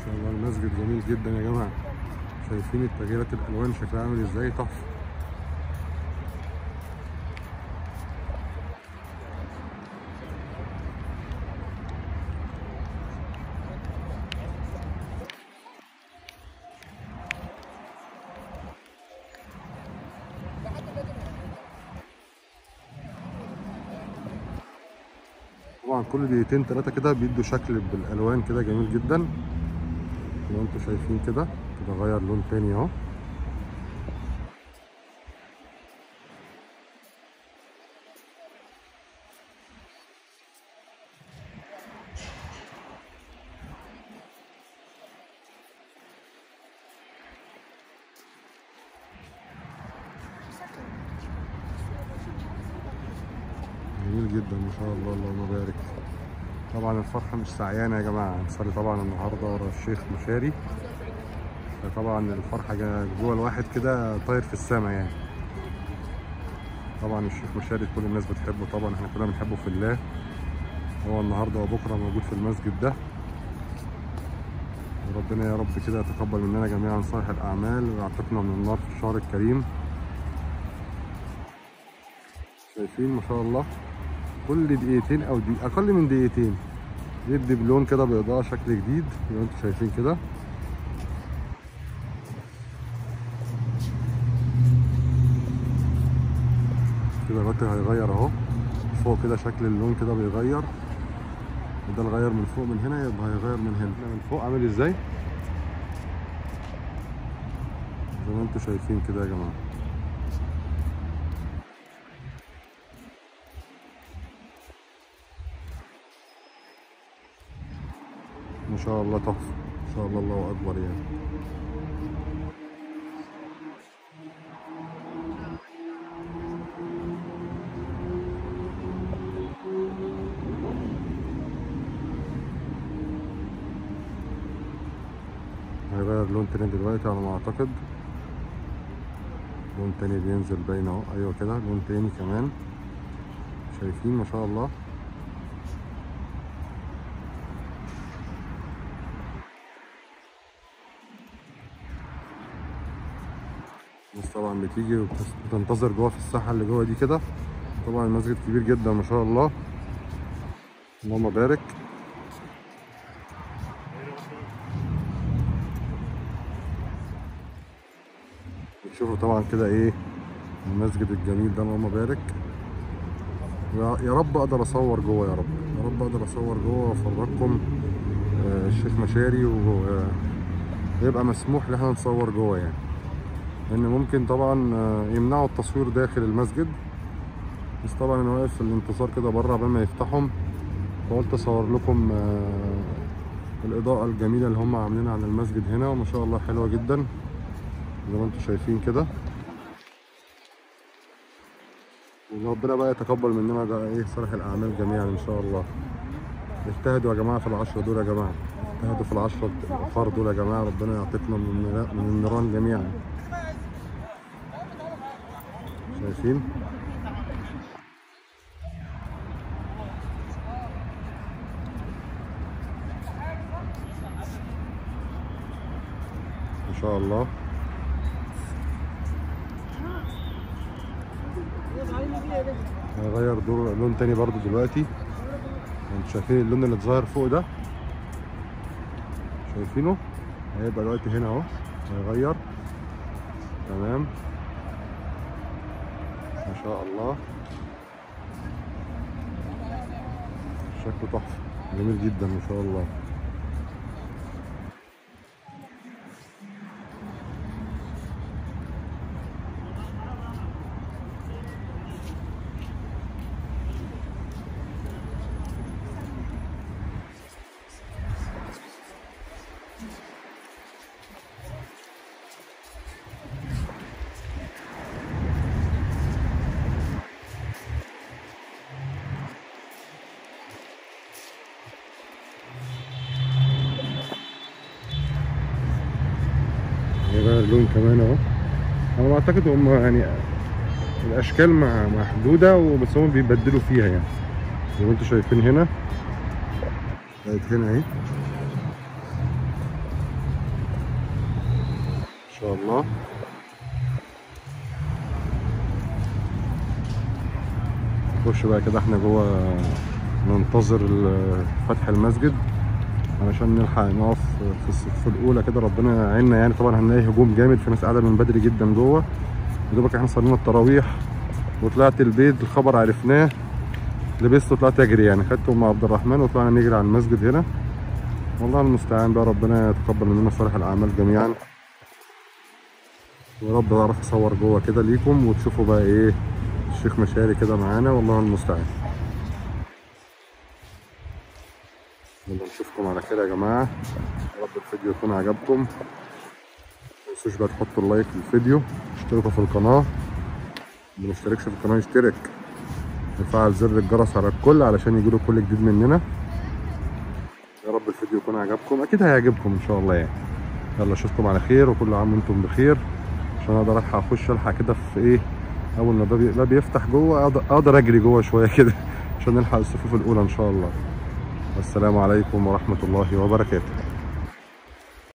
شاء الله المسجد جميل جدا يا جماعه شايفين التغييرات الالوان شكلها عامل ازاي تحفه طبعا كل دقيقتين تلاتة كده بيدوا شكل بالالوان كده جميل جدا لو انتوا شايفين كده كده غير لون تاني اهو جميل جدا ما شاء الله اللهم بارك طبعا الفرحة مش سعيانة يا جماعة هنصلي طبعا النهاردة ورا الشيخ مشاري فطبعا الفرحة جا- جوه الواحد كده طاير في السما يعني طبعا الشيخ مشاري كل الناس بتحبه طبعا احنا كلنا بنحبه في الله هو النهاردة وبكرة موجود في المسجد ده وربنا يا رب كده يتقبل مننا جميعا صالح الأعمال ويعتقنا من النار في الشهر الكريم شايفين ما شاء الله كل دقيقتين او دقيقة اقل من دقيقتين يدي بلون كده باضاءة شكل جديد زي ما انتم شايفين كده كده الوقت هيغير اهو فوق كده شكل اللون كده بيغير وده الغير من فوق من هنا يبقى هيغير من هنا من فوق عامل ازاي زي ما انتم شايفين كده يا جماعه ما شاء الله تحفة ما شاء الله الله أكبر يعني هيغير لون تاني دلوقتي على ما أعتقد لون تاني بينزل باين اهو أيوة كده لون تاني كمان شايفين ما شاء الله الناس طبعا بتيجي وبتنتظر جوه في الساحة اللي جوه دي كده طبعا المسجد كبير جدا ما شاء الله اللهم بارك بتشوفوا طبعا كده ايه المسجد الجميل ده اللهم بارك يا يا رب اقدر اصور جوه يا رب يا رب اقدر اصور جوه وافرجكم آه، الشيخ مشاري ويبقى مسموح ان احنا نصور جوه يعني لان ممكن طبعا آه، يمنعوا التصوير داخل المسجد بس طبعا انا واقف في الانتظار كده بره قبل ما يفتحهم فقلت اصور لكم آه، الاضاءة الجميلة اللي هم عاملينها على المسجد هنا وما شاء الله حلوة جدا زي ما انتم شايفين كده وربنا بقى يتقبل مننا ده ايه صالح الاعمال جميعا ان شاء الله اجتهدوا يا جماعه في العشرة دول يا جماعه اجتهدوا في العشرة الاخر دول يا جماعه ربنا يعتقنا من النيران- من النيران جميعا شايفين ما شاء الله هيغير دور لون تاني برضو دلوقتي انتوا شايفين اللون اللي اتظاهر فوق ده شايفينه هيبقى دلوقتي هنا اهو هيغير تمام ما شاء الله شكله تحفة جميل جدا ما شاء الله هيغير لون كمان اهو انا بعتقد هم يعني الاشكال مع- محدوده وبس هم بيبدلوا فيها يعني زي ما انتم شايفين هنا بقت هنا اهي شاء الله نخش بقى كده احنا جوه ننتظر ال- فتح المسجد علشان نلحق نقف في الصف الاولى كده ربنا يعيننا يعني طبعا هنلاقي هجوم جامد في ناس قاعده من بدري جدا جوه يا دوبك احنا صلينا التراويح وطلعت البيت الخبر عرفناه لبست وطلعت اجري يعني خدت ام عبد الرحمن وطلعنا نجري على المسجد هنا والله المستعان بقى ربنا يتقبل مننا صالح الاعمال جميعا ويا رب اعرف اصور جوه كده ليكم وتشوفوا بقى ايه الشيخ مشاري كده معانا والله المستعان يلا نشوفكم على خير يا جماعه يا رب الفيديو يكون عجبكم متنسوش بقى تحطوا اللايك للفيديو اشتركوا في القناه اللي مشتركش في القناه يشترك وفعل زر الجرس على الكل علشان يجيله كل جديد مننا يا رب الفيديو يكون عجبكم اكيد هيعجبكم ان شاء الله يعني يلا اشوفكم على خير وكل عام وانتم بخير عشان اقدر الحق اخش الحق كده في ايه اول ما الباب الباب يفتح جوه اقدر اقدر اجري جوه شويه كده عشان نلحق الصفوف الاولى ان شاء الله والسلام عليكم ورحمه الله وبركاته